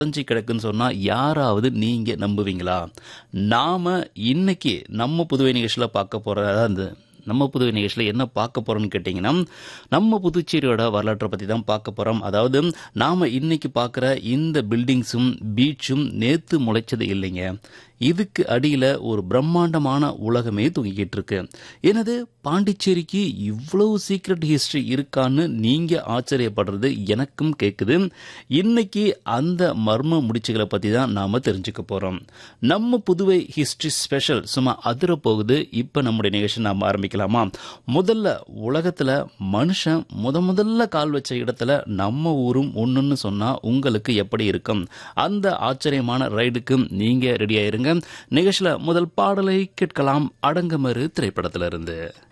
புதைஞ்சு கிடக்குன்னு சொன்னா யாராவது நீங்க நம்புவீங்களா நாம இன்னைக்கு நம்ம புதுவை நிகழ்ச்சியில பார்க்க போற அதாவது நம்ம புதுவை நிகழ்ச்சியில் என்ன பார்க்க போறோம்னு கேட்டிங்கன்னா நம்ம புதுச்சேரியோட வரலாற்றை பற்றி தான் பார்க்க போறோம் அதாவது நாம இன்னைக்கு பார்க்குற இந்த பில்டிங்ஸும் பீச்சும் நேத்து முளைச்சது இல்லைங்க இதுக்கு அடியில் ஒரு பிரம்மாண்டமான உலகமே தூங்கிக்கிட்டு இருக்கு எனது பாண்டிச்சேரிக்கு இவ்வளவு சீக்ரெட் ஹிஸ்டரி இருக்கான்னு நீங்க ஆச்சரியப்படுறது எனக்கும் கேட்குது இன்னைக்கு அந்த மர்ம முடிச்சுகளை பத்தி தான் நாம தெரிஞ்சுக்க போறோம் நம்ம புதுவை ஹிஸ்டரி ஸ்பெஷல் சும்மா அதிர போகுது இப்ப நம்முடைய நிகழ்ச்சி நாம ஆரம்பிக்கலாமா முதல்ல உலகத்துல மனுஷன் முத முதல்ல கால் வச்ச இடத்துல நம்ம ஊரும் ஒண்ணுன்னு சொன்னா உங்களுக்கு எப்படி இருக்கும் அந்த ஆச்சரியமான ரைடுக்கு நீங்க ரெடி ஆயிருங்க நிகழ்ச்சியில முதல் பாடலை கேட்கலாம் அடங்கமறு திரைப்படத்திலிருந்து